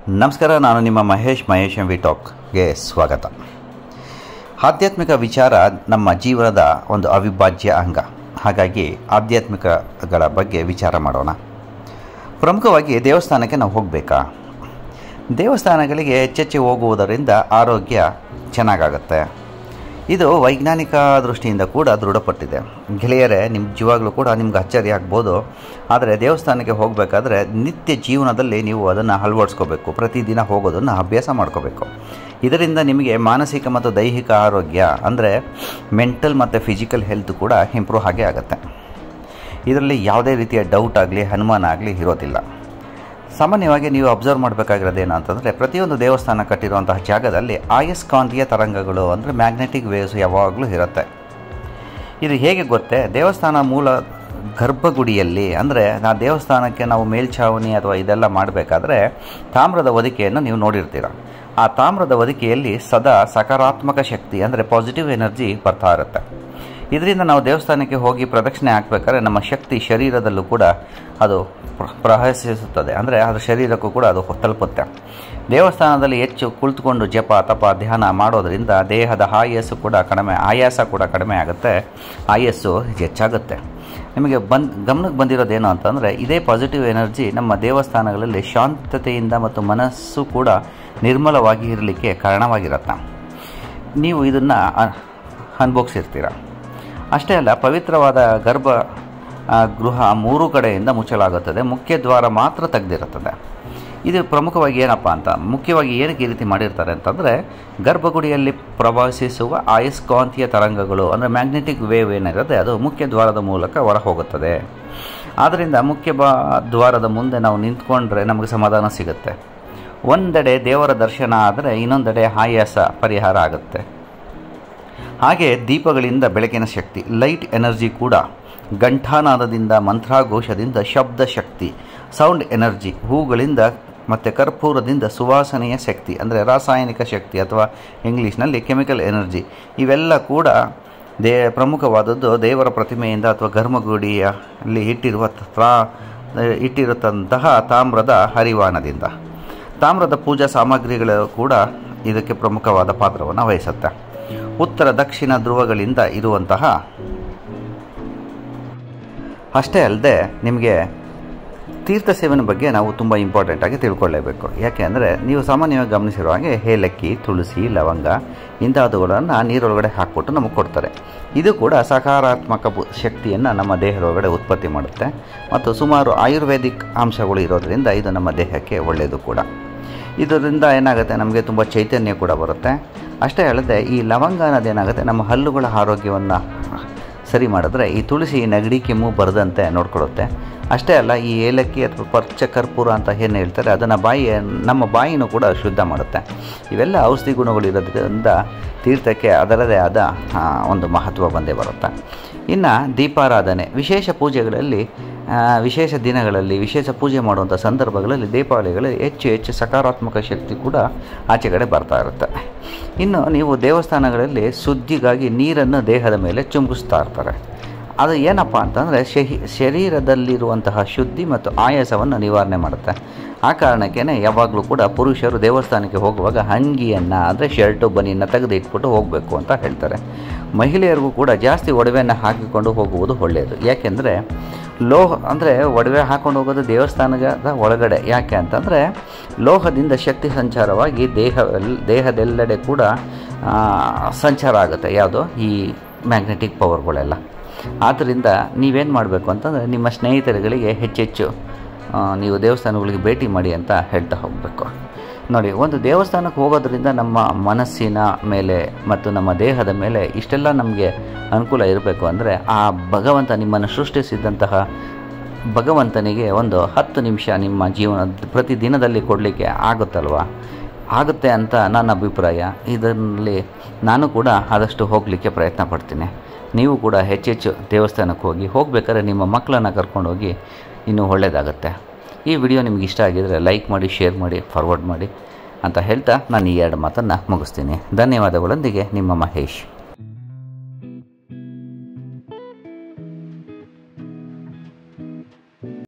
ನಮಸ್ಕಾರ ನಾನು ನಿಮ್ಮ ಮಹೇಶ್ ಮಹೇಶ್ ಎಂ ವಿ ಟಾಕ್ಗೆ ಸ್ವಾಗತ ಆಧ್ಯಾತ್ಮಿಕ ವಿಚಾರ ನಮ್ಮ ಜೀವನದ ಒಂದು ಅವಿಭಾಜ್ಯ ಅಂಗ ಹಾಗಾಗಿ ಆಧ್ಯಾತ್ಮಿಕಗಳ ಬಗ್ಗೆ ವಿಚಾರ ಮಾಡೋಣ ಪ್ರಮುಖವಾಗಿ ದೇವಸ್ಥಾನಕ್ಕೆ ನಾವು ಹೋಗಬೇಕಾ ದೇವಸ್ಥಾನಗಳಿಗೆ ಹೆಚ್ಚೆಚ್ಚು ಹೋಗುವುದರಿಂದ ಆರೋಗ್ಯ ಚೆನ್ನಾಗಾಗುತ್ತೆ ಇದು ವೈಜ್ಞಾನಿಕ ದೃಷ್ಟಿಯಿಂದ ಕೂಡ ದೃಢಪಟ್ಟಿದೆ ಗೆಳೆಯರೇ ನಿಮ್ಮ ಜೀವಾಗಲೂ ಕೂಡ ನಿಮ್ಗೆ ಅಚ್ಚರಿ ಆಗ್ಬೋದು ಆದರೆ ದೇವಸ್ಥಾನಕ್ಕೆ ಹೋಗಬೇಕಾದ್ರೆ ನಿತ್ಯ ಜೀವನದಲ್ಲಿ ನೀವು ಅದನ್ನು ಅಳವಡಿಸ್ಕೋಬೇಕು ಪ್ರತಿದಿನ ಹೋಗೋದನ್ನು ಅಭ್ಯಾಸ ಮಾಡ್ಕೋಬೇಕು ಇದರಿಂದ ನಿಮಗೆ ಮಾನಸಿಕ ಮತ್ತು ದೈಹಿಕ ಆರೋಗ್ಯ ಅಂದರೆ ಮೆಂಟಲ್ ಮತ್ತು ಫಿಸಿಕಲ್ ಹೆಲ್ತ್ ಕೂಡ ಇಂಪ್ರೂವ್ ಆಗೇ ಆಗುತ್ತೆ ಇದರಲ್ಲಿ ಯಾವುದೇ ರೀತಿಯ ಡೌಟ್ ಆಗಲಿ ಅನುಮಾನ ಆಗಲಿ ಇರೋದಿಲ್ಲ ಸಾಮಾನ್ಯವಾಗಿ ನೀವು ಅಬ್ಸರ್ವ್ ಮಾಡಬೇಕಾಗಿರೋದು ಏನು ಅಂತಂದರೆ ಪ್ರತಿಯೊಂದು ದೇವಸ್ಥಾನ ಕಟ್ಟಿರುವಂತಹ ಜಾಗದಲ್ಲಿ ಆಯಸ್ಕಾಂತೀಯ ತರಂಗಗಳು ಅಂದರೆ ಮ್ಯಾಗ್ನೆಟಿಕ್ ವೇವ್ಸ್ ಯಾವಾಗಲೂ ಇರುತ್ತೆ ಇದು ಹೇಗೆ ಗೊತ್ತೇ ದೇವಸ್ಥಾನ ಮೂಲ ಗರ್ಭಗುಡಿಯಲ್ಲಿ ಅಂದರೆ ಆ ದೇವಸ್ಥಾನಕ್ಕೆ ನಾವು ಮೇಲ್ಛಾವಣಿ ಅಥವಾ ಇದೆಲ್ಲ ಮಾಡಬೇಕಾದ್ರೆ ತಾಮ್ರದ ಹೊದಿಕೆಯನ್ನು ನೀವು ನೋಡಿರ್ತೀರ ಆ ತಾಮ್ರದ ಹೊದಿಕೆಯಲ್ಲಿ ಸದಾ ಸಕಾರಾತ್ಮಕ ಶಕ್ತಿ ಅಂದರೆ ಪಾಸಿಟಿವ್ ಎನರ್ಜಿ ಬರ್ತಾ ಇರುತ್ತೆ ಇದರಿಂದ ನಾವು ದೇವಸ್ಥಾನಕ್ಕೆ ಹೋಗಿ ಪ್ರದಕ್ಷಿಣೆ ಹಾಕ್ಬೇಕಾದ್ರೆ ನಮ್ಮ ಶಕ್ತಿ ಶರೀರದಲ್ಲೂ ಕೂಡ ಅದು ಪ್ರಹಸಿಸುತ್ತದೆ ಅಂದರೆ ಅದರ ಶರೀರಕ್ಕೂ ಕೂಡ ಅದು ತಲುಪುತ್ತೆ ದೇವಸ್ಥಾನದಲ್ಲಿ ಹೆಚ್ಚು ಕುಳಿತುಕೊಂಡು ಜಪ ತಪ ಧ್ಯಾನ ಮಾಡೋದರಿಂದ ದೇಹದ ಆಯಸ್ಸು ಕೂಡ ಕಡಿಮೆ ಆಯಾಸ ಕೂಡ ಕಡಿಮೆ ಆಗುತ್ತೆ ಆಯಸ್ಸು ಹೆಚ್ಚಾಗುತ್ತೆ ನಿಮಗೆ ಬಂದ್ ಗಮನಕ್ಕೆ ಬಂದಿರೋದೇನು ಅಂತಂದರೆ ಇದೇ ಪಾಸಿಟಿವ್ ಎನರ್ಜಿ ನಮ್ಮ ದೇವಸ್ಥಾನಗಳಲ್ಲಿ ಶಾಂತತೆಯಿಂದ ಮತ್ತು ಮನಸ್ಸು ಕೂಡ ನಿರ್ಮಲವಾಗಿ ಇರಲಿಕ್ಕೆ ಕಾರಣವಾಗಿರುತ್ತೆ ನೀವು ಇದನ್ನು ಅನುಭವಿಸಿರ್ತೀರ ಅಷ್ಟೇ ಅಲ್ಲ ಪವಿತ್ರವಾದ ಗರ್ಭ ಗೃಹ ಮೂರು ಕಡೆಯಿಂದ ಮುಚ್ಚಲಾಗುತ್ತದೆ ಮುಖ್ಯ ದ್ವಾರ ಮಾತ್ರ ತೆಗೆದಿರುತ್ತದೆ ಇದು ಪ್ರಮುಖವಾಗಿ ಏನಪ್ಪ ಅಂತ ಮುಖ್ಯವಾಗಿ ಏನಕ್ಕೆ ಈ ರೀತಿ ಮಾಡಿರ್ತಾರೆ ಅಂತಂದರೆ ಗರ್ಭಗುಡಿಯಲ್ಲಿ ಪ್ರವಾಸಿಸುವ ಆಯಸ್ಕಾಂತೀಯ ತರಂಗಗಳು ಅಂದರೆ ಮ್ಯಾಗ್ನೆಟಿಕ್ ವೇವ್ ಏನಿರುತ್ತೆ ಅದು ಮುಖ್ಯ ದ್ವಾರದ ಮೂಲಕ ಹೊರ ಹೋಗುತ್ತದೆ ಆದ್ದರಿಂದ ಮುಖ್ಯ ಬಾ ದ್ವಾರದ ಮುಂದೆ ನಾವು ನಿಂತ್ಕೊಂಡ್ರೆ ನಮಗೆ ಸಮಾಧಾನ ಸಿಗುತ್ತೆ ಒಂದೆಡೆ ದೇವರ ದರ್ಶನ ಆದರೆ ಇನ್ನೊಂದೆಡೆ ಆಯಾಸ ಪರಿಹಾರ ಆಗುತ್ತೆ ಹಾಗೆ ದೀಪಗಳಿಂದ ಬೆಳಕಿನ ಶಕ್ತಿ ಲೈಟ್ ಎನರ್ಜಿ ಕೂಡ ಘಂಟಾನಾದದಿಂದ ಮಂತ್ರಾಘೋಷದಿಂದ ಶಬ್ದ ಶಕ್ತಿ ಸೌಂಡ್ ಎನರ್ಜಿ ಹೂಗಳಿಂದ ಮತ್ತು ಕರ್ಪೂರದಿಂದ ಸುವಾಸನೆಯ ಶಕ್ತಿ ಅಂದರೆ ರಾಸಾಯನಿಕ ಶಕ್ತಿ ಅಥವಾ ಇಂಗ್ಲೀಷ್ನಲ್ಲಿ ಕೆಮಿಕಲ್ ಎನರ್ಜಿ ಇವೆಲ್ಲ ಕೂಡ ದೇ ಪ್ರಮುಖವಾದದ್ದು ದೇವರ ಪ್ರತಿಮೆಯಿಂದ ಅಥವಾ ಗರ್ಭಗುಡಿಯಲ್ಲಿ ಇಟ್ಟಿರುವ ತ್ರಾ ಇಟ್ಟಿರುತ್ತಂತಹ ತಾಮ್ರದ ಹರಿವಾಣದಿಂದ ತಾಮ್ರದ ಪೂಜಾ ಸಾಮಗ್ರಿಗಳು ಕೂಡ ಇದಕ್ಕೆ ಪ್ರಮುಖವಾದ ಪಾತ್ರವನ್ನು ವಹಿಸುತ್ತೆ ಉತ್ತರ ದಕ್ಷಿಣ ಧ್ರುವಗಳಿಂದ ಇರುವಂತಹ ಅಷ್ಟೇ ಅಲ್ಲದೆ ನಿಮಗೆ ತೀರ್ಥ ಸೇವನೆ ಬಗ್ಗೆ ನಾವು ತುಂಬ ಇಂಪಾರ್ಟೆಂಟಾಗಿ ತಿಳ್ಕೊಳ್ಳೇಬೇಕು ಯಾಕೆ ಅಂದರೆ ನೀವು ಸಾಮಾನ್ಯವಾಗಿ ಗಮನಿಸಿರೋ ಹಾಗೆ ಏಲಕ್ಕಿ ತುಳಸಿ ಲವಂಗ ಇಂತಹವುಗಳನ್ನು ನೀರೊಳಗಡೆ ಹಾಕ್ಬಿಟ್ಟು ನಮಗೆ ಕೊಡ್ತಾರೆ ಇದು ಕೂಡ ಸಕಾರಾತ್ಮಕ ಶಕ್ತಿಯನ್ನು ನಮ್ಮ ದೇಹದೊಳಗಡೆ ಉತ್ಪತ್ತಿ ಮಾಡುತ್ತೆ ಮತ್ತು ಸುಮಾರು ಆಯುರ್ವೇದಿಕ್ ಅಂಶಗಳು ಇರೋದರಿಂದ ಇದು ನಮ್ಮ ದೇಹಕ್ಕೆ ಒಳ್ಳೆಯದು ಕೂಡ ಇದರಿಂದ ಏನಾಗುತ್ತೆ ನಮಗೆ ತುಂಬ ಚೈತನ್ಯ ಕೂಡ ಬರುತ್ತೆ ಅಷ್ಟೇ ಅಲ್ಲದೆ ಈ ಲವಂಗ ಅನ್ನೋದೇನಾಗುತ್ತೆ ನಮ್ಮ ಹಲ್ಲುಗಳ ಆರೋಗ್ಯವನ್ನು ಸರಿ ಮಾಡಿದ್ರೆ ಈ ತುಳಸಿ ನೆಗಡಿ ಕೆಮ್ಮು ಬರದಂತೆ ನೋಡ್ಕೊಳ್ಳುತ್ತೆ ಅಷ್ಟೇ ಅಲ್ಲ ಈ ಏಲಕ್ಕಿ ಅಥವಾ ಪರ್ಚ ಕರ್ಪೂರ ಅಂತ ಏನು ಹೇಳ್ತಾರೆ ಅದನ್ನು ಬಾಯಿ ನಮ್ಮ ಬಾಯಿನೂ ಕೂಡ ಶುದ್ಧ ಮಾಡುತ್ತೆ ಇವೆಲ್ಲ ಔಷಧಿ ಗುಣಗಳಿರೋದ್ರಿಂದ ತೀರ್ಥಕ್ಕೆ ಅದರದೇ ಆದ ಒಂದು ಮಹತ್ವ ಬಂದೇ ಬರುತ್ತೆ ಇನ್ನು ದೀಪಾರಾಧನೆ ವಿಶೇಷ ಪೂಜೆಗಳಲ್ಲಿ ವಿಶೇಷ ದಿನಗಳಲ್ಲಿ ವಿಶೇಷ ಪೂಜೆ ಮಾಡುವಂಥ ಸಂದರ್ಭಗಳಲ್ಲಿ ದೀಪಾವಳಿಗಳಲ್ಲಿ ಹೆಚ್ಚು ಹೆಚ್ಚು ಸಕಾರಾತ್ಮಕ ಶಕ್ತಿ ಕೂಡ ಆಚೆ ಕಡೆ ಬರ್ತಾ ಇರುತ್ತೆ ಇನ್ನು ನೀವು ದೇವಸ್ಥಾನಗಳಲ್ಲಿ ಶುದ್ಧಿಗಾಗಿ ನೀರನ್ನು ದೇಹದ ಮೇಲೆ ಚುಂಬಿಸ್ತಾ ಇರ್ತಾರೆ ಅದು ಏನಪ್ಪ ಅಂತಂದರೆ ಶಹಿ ಶರೀರದಲ್ಲಿರುವಂತಹ ಶುದ್ಧಿ ಮತ್ತು ಆಯಾಸವನ್ನು ನಿವಾರಣೆ ಮಾಡುತ್ತೆ ಆ ಕಾರಣಕ್ಕೇ ಯಾವಾಗಲೂ ಕೂಡ ಪುರುಷರು ದೇವಸ್ಥಾನಕ್ಕೆ ಹೋಗುವಾಗ ಅಂಗಿಯನ್ನು ಅಂದರೆ ಶರ್ಟು ಬನಿಯನ್ನು ತೆಗೆದು ಇಟ್ಬಿಟ್ಟು ಹೋಗಬೇಕು ಅಂತ ಹೇಳ್ತಾರೆ ಮಹಿಳೆಯರಿಗೂ ಕೂಡ ಜಾಸ್ತಿ ಒಡವೆಯನ್ನು ಹಾಕಿಕೊಂಡು ಹೋಗುವುದು ಒಳ್ಳೆಯದು ಯಾಕೆಂದರೆ ಲೋಹ ಅಂದರೆ ಒಡವೆ ಹಾಕೊಂಡು ಹೋಗೋದು ದೇವಸ್ಥಾನದ ಒಳಗಡೆ ಯಾಕೆ ಅಂತಂದರೆ ಲೋಹದಿಂದ ಶಕ್ತಿ ಸಂಚಾರವಾಗಿ ದೇಹ ದೇಹದೆಲ್ಲೆಡೆ ಕೂಡ ಸಂಚಾರ ಆಗುತ್ತೆ ಯಾವುದು ಈ ಮ್ಯಾಗ್ನೆಟಿಕ್ ಪವರ್ಗಳೆಲ್ಲ ಆದ್ದರಿಂದ ನೀವೇನು ಮಾಡಬೇಕು ಅಂತಂದರೆ ನಿಮ್ಮ ಸ್ನೇಹಿತರುಗಳಿಗೆ ಹೆಚ್ಚೆಚ್ಚು ನೀವು ದೇವಸ್ಥಾನಗಳಿಗೆ ಭೇಟಿ ಮಾಡಿ ಅಂತ ಹೇಳ್ತಾ ಹೋಗಬೇಕು ನೋಡಿ ಒಂದು ದೇವಸ್ಥಾನಕ್ಕೆ ಹೋಗೋದ್ರಿಂದ ನಮ್ಮ ಮನಸ್ಸಿನ ಮೇಲೆ ಮತ್ತು ನಮ್ಮ ದೇಹದ ಮೇಲೆ ಇಷ್ಟೆಲ್ಲ ನಮಗೆ ಅನುಕೂಲ ಇರಬೇಕು ಅಂದರೆ ಆ ಭಗವಂತ ನಿಮ್ಮನ್ನು ಸೃಷ್ಟಿಸಿದಂತಹ ಭಗವಂತನಿಗೆ ಒಂದು ಹತ್ತು ನಿಮಿಷ ನಿಮ್ಮ ಜೀವನ ಪ್ರತಿ ದಿನದಲ್ಲಿ ಕೊಡಲಿಕ್ಕೆ ಆಗುತ್ತಲ್ವ ಆಗುತ್ತೆ ಅಂತ ನನ್ನ ಅಭಿಪ್ರಾಯ ಇದರಲ್ಲಿ ನಾನು ಕೂಡ ಆದಷ್ಟು ಹೋಗಲಿಕ್ಕೆ ಪ್ರಯತ್ನ ಪಡ್ತೀನಿ ನೀವು ಕೂಡ ಹೆಚ್ಚೆಚ್ಚು ದೇವಸ್ಥಾನಕ್ಕೆ ಹೋಗಿ ಹೋಗಬೇಕಾದ್ರೆ ನಿಮ್ಮ ಮಕ್ಕಳನ್ನು ಕರ್ಕೊಂಡೋಗಿ ಇನ್ನೂ ಒಳ್ಳೆಯದಾಗುತ್ತೆ ಈ ವಿಡಿಯೋ ನಿಮ್ಗೆ ಇಷ್ಟ ಆಗಿದರೆ ಲೈಕ್ ಮಾಡಿ ಶೇರ್ ಮಾಡಿ ಫಾರ್ವರ್ಡ್ ಮಾಡಿ ಅಂತ ಹೇಳ್ತಾ ನಾನು ಈ ಎರಡು ಮಾತನ್ನು ಮುಗಿಸ್ತೀನಿ ಧನ್ಯವಾದಗಳೊಂದಿಗೆ ನಿಮ್ಮ ಮಹೇಶ್